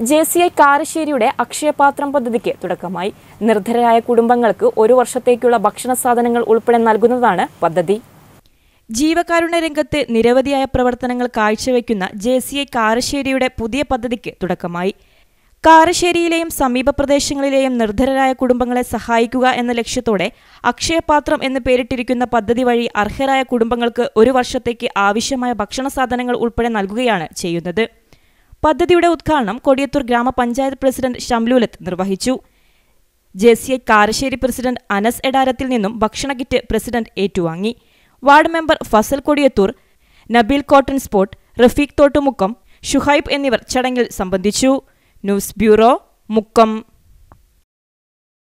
J C I കാരശ്ശേരിയുടെ അക്ഷയപാത്രം പദ്ധതിക്ക് തുടക്കമായി നിർധരരായ കുടുംബങ്ങൾക്ക് ഒരു വർഷത്തേക്കുള്ള ഭക്ഷണ സാധനങ്ങൾ ഉൾപ്പെടെ നൽകുന്നതാണ് പദ്ധതി ജീവകാരുണ്യ രംഗത്ത് നിരവധിയായ പ്രവർത്തനങ്ങൾ കാഴ്ചവെക്കുന്ന ജെ സി ഐ കാരശ്ശേരിയുടെ പുതിയ പദ്ധതിക്ക് തുടക്കമായി കാരശ്ശേരിയിലെയും സമീപ പ്രദേശങ്ങളിലെയും നിർധരരായ കുടുംബങ്ങളെ സഹായിക്കുക എന്ന ലക്ഷ്യത്തോടെ അക്ഷയപാത്രം എന്ന് പേരിട്ടിരിക്കുന്ന പദ്ധതി വഴി അർഹരായ കുടുംബങ്ങൾക്ക് ഒരു വർഷത്തേക്ക് ആവശ്യമായ ഭക്ഷണ സാധനങ്ങൾ ഉൾപ്പെടെ നൽകുകയാണ് ചെയ്യുന്നത് പദ്ധതിയുടെ ഉദ്ഘാടനം കൊടിയത്തൂർ ഗ്രാമപഞ്ചായത്ത് പ്രസിഡന്റ് ഷംലൂലത്ത് നിർവഹിച്ചു J C I Karassery president Anas Edarathil നിന്നും ഭക്ഷണ കിറ്റ് പ്രസിഡന്റ് ഏറ്റുവാങ്ങി ward member Fazal Kodiyathur Nabeel cotton spot Rafeeq Thottumukkam Shuhaib എന്നിവർ ചടങ്ങിൽ സംബന്ധിച്ചു ന്യൂസ് ബ്യൂറോ മുക്കം